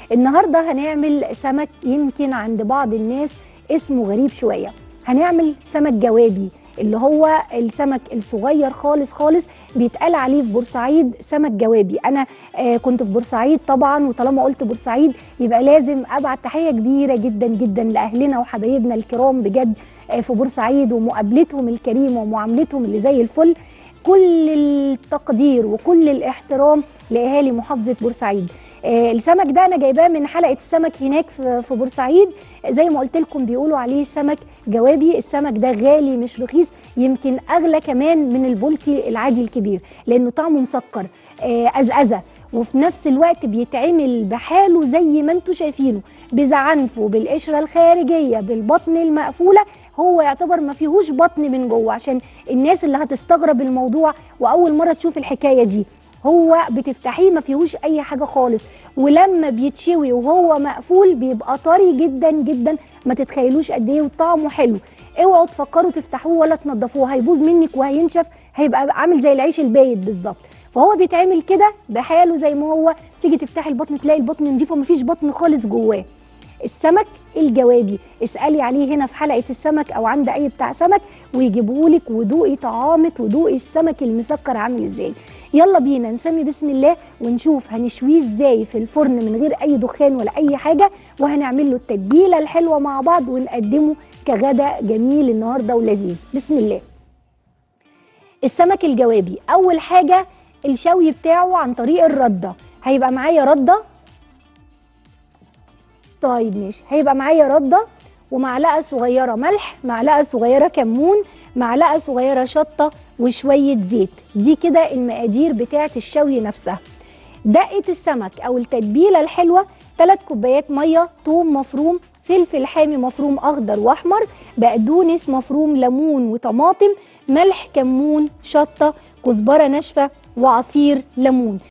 النهارده هنعمل سمك يمكن عند بعض الناس اسمه غريب شويه هنعمل سمك جوابي اللي هو السمك الصغير خالص خالص بيتقال عليه في بورسعيد سمك جوابي انا آه كنت في بورسعيد طبعا وطالما قلت بورسعيد يبقى لازم ابعت تحيه كبيره جدا جدا لاهلنا وحبايبنا الكرام بجد آه في بورسعيد ومقابلتهم الكريمه ومعاملتهم اللي زي الفل كل التقدير وكل الاحترام لاهالي محافظه بورسعيد آه السمك ده انا جايباه من حلقه السمك هناك في في بورسعيد زي ما قلت لكم بيقولوا عليه سمك جوابي السمك ده غالي مش رخيص يمكن اغلى كمان من البولتي العادي الكبير لانه طعمه مسكر آه ازازه وفي نفس الوقت بيتعمل بحاله زي ما انتم شايفينه بزعنفه بالقشره الخارجيه بالبطن المقفوله هو يعتبر ما فيهوش بطن من جوه عشان الناس اللي هتستغرب الموضوع واول مره تشوف الحكايه دي هو بتفتحيه ما فيهوش اي حاجه خالص ولما بيتشوي وهو مقفول بيبقى طري جدا جدا ما تتخيلوش قد ايه وطعمه حلو اوعوا تفكروا تفتحوه ولا تنضفوه هيبوظ منك وهينشف هيبقى عامل زي العيش البايت بالظبط فهو بيتعمل كده بحاله زي ما هو تيجي تفتحي البطن تلاقي البطن نضيف وما فيش بطن خالص جواه السمك الجوابي اسالي عليه هنا في حلقه السمك او عند اي بتاع سمك ويجيبهولك ودوقي طعامه ودوقي السمك المسكر عامل ازاي يلا بينا نسمي بسم الله ونشوف هنشويه ازاي في الفرن من غير اي دخان ولا اي حاجه وهنعمل له التتبيله الحلوه مع بعض ونقدمه كغدا جميل النهارده ولذيذ بسم الله السمك الجوابي اول حاجه الشوي بتاعه عن طريق الرده هيبقى معايا رده طيب ماشي هيبقى معايا رده ومعلقه صغيره ملح معلقه صغيره كمون معلقه صغيره شطه وشويه زيت دي كده المقادير بتاعه الشوي نفسها دقه السمك او التتبيله الحلوه 3 كوبايات ميه ثوم مفروم فلفل حامي مفروم اخضر واحمر بقدونس مفروم ليمون وطماطم ملح كمون شطه كزبره ناشفه وعصير ليمون